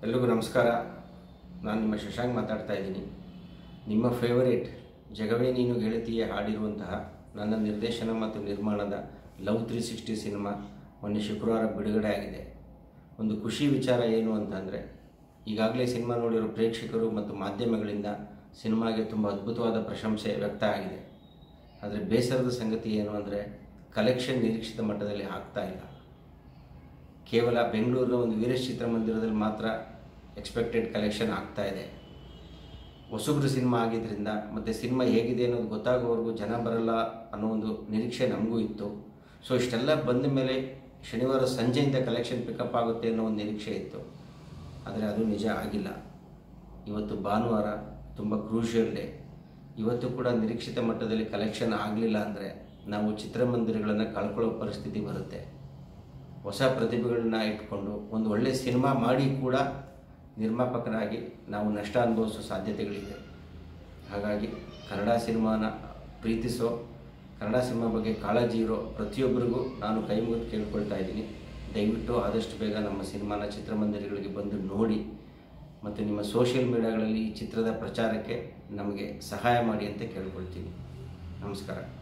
ಎಲ್ರಿಗೂ ನಮಸ್ಕಾರ ನಾನು ನಿಮ್ಮ ಶಶಾಂಕ್ ಮಾತಾಡ್ತಾ ಇದ್ದೀನಿ ನಿಮ್ಮ ಫೇವರೇಟ್ ಜಗವೇ ನೀನು ಗೆಳತಿಯೇ ಹಾಡಿರುವಂತಹ ನನ್ನ ನಿರ್ದೇಶನ ಮತ್ತು ನಿರ್ಮಾಣದ ಲವ್ ತ್ರೀ ಸಿಕ್ಸ್ಟಿ ಸಿನಿಮಾ ಮೊನ್ನೆ ಶುಕ್ರವಾರ ಬಿಡುಗಡೆ ಆಗಿದೆ ಒಂದು ಖುಷಿ ವಿಚಾರ ಏನು ಅಂತಂದರೆ ಈಗಾಗಲೇ ಸಿನಿಮಾ ನೋಡಿರೋ ಪ್ರೇಕ್ಷಕರು ಮತ್ತು ಮಾಧ್ಯಮಗಳಿಂದ ಸಿನಿಮಾಗೆ ತುಂಬ ಅದ್ಭುತವಾದ ಪ್ರಶಂಸೆ ವ್ಯಕ್ತ ಆಗಿದೆ ಆದರೆ ಬೇಸರದ ಸಂಗತಿ ಏನು ಅಂದರೆ ಕಲೆಕ್ಷನ್ ನಿರೀಕ್ಷಿತ ಮಟ್ಟದಲ್ಲಿ ಆಗ್ತಾ ಇಲ್ಲ ಕೇವಲ ಬೆಂಗಳೂರಿನ ಒಂದು ವೀರೇಶ್ ಚಿತ್ರಮಂದಿರದಲ್ಲಿ ಮಾತ್ರ ಎಕ್ಸ್ಪೆಕ್ಟೆಡ್ ಕಲೆಕ್ಷನ್ ಆಗ್ತಾ ಇದೆ ಹೊಸಬ್ರು ಸಿನಿಮಾ ಆಗಿದ್ದರಿಂದ ಮತ್ತು ಸಿನಿಮಾ ಹೇಗಿದೆ ಅನ್ನೋದು ಗೊತ್ತಾಗೋವರೆಗೂ ಜನ ಬರಲ್ಲ ಅನ್ನೋ ಒಂದು ನಿರೀಕ್ಷೆ ನಮಗೂ ಇತ್ತು ಸೊ ಇಷ್ಟೆಲ್ಲ ಬಂದ ಮೇಲೆ ಶನಿವಾರ ಸಂಜೆಯಿಂದ ಕಲೆಕ್ಷನ್ ಪಿಕಪ್ ಆಗುತ್ತೆ ಅನ್ನೋ ಒಂದು ನಿರೀಕ್ಷೆ ಇತ್ತು ಆದರೆ ಅದು ನಿಜ ಆಗಿಲ್ಲ ಇವತ್ತು ಭಾನುವಾರ ತುಂಬ ಕ್ರೂಷಿಯಲ್ ಡೇ ಇವತ್ತು ಕೂಡ ನಿರೀಕ್ಷಿತ ಮಟ್ಟದಲ್ಲಿ ಕಲೆಕ್ಷನ್ ಆಗಲಿಲ್ಲ ಅಂದರೆ ನಾವು ಚಿತ್ರಮಂದಿರಗಳನ್ನು ಕಳ್ಕೊಳ್ಳೋ ಪರಿಸ್ಥಿತಿ ಬರುತ್ತೆ ಹೊಸ ಪ್ರತಿಭೆಗಳನ್ನ ಇಟ್ಕೊಂಡು ಒಂದು ಒಳ್ಳೆಯ ಸಿನಿಮಾ ಮಾಡಿ ಕೂಡ ನಿರ್ಮಾಪಕರಾಗಿ ನಾವು ನಷ್ಟ ಅನುಭವಿಸೋ ಸಾಧ್ಯತೆಗಳಿದೆ ಹಾಗಾಗಿ ಕನ್ನಡ ಸಿನಿಮಾನ ಪ್ರೀತಿಸೋ ಕನ್ನಡ ಸಿನಿಮಾ ಬಗ್ಗೆ ಕಾಳಜಿ ಇರೋ ಪ್ರತಿಯೊಬ್ಬರಿಗೂ ನಾನು ಕೈ ಮುಗಿದು ಕೇಳ್ಕೊಳ್ತಾ ಇದ್ದೀನಿ ದಯವಿಟ್ಟು ಆದಷ್ಟು ಬೇಗ ನಮ್ಮ ಸಿನಿಮಾನ ಚಿತ್ರಮಂದಿರಗಳಿಗೆ ಬಂದು ನೋಡಿ ಮತ್ತು ನಿಮ್ಮ ಸೋಷಿಯಲ್ ಮೀಡಿಯಾಗಳಲ್ಲಿ ಈ ಚಿತ್ರದ ಪ್ರಚಾರಕ್ಕೆ ನಮಗೆ ಸಹಾಯ ಮಾಡಿ ಅಂತ ಕೇಳ್ಕೊಳ್ತೀನಿ ನಮಸ್ಕಾರ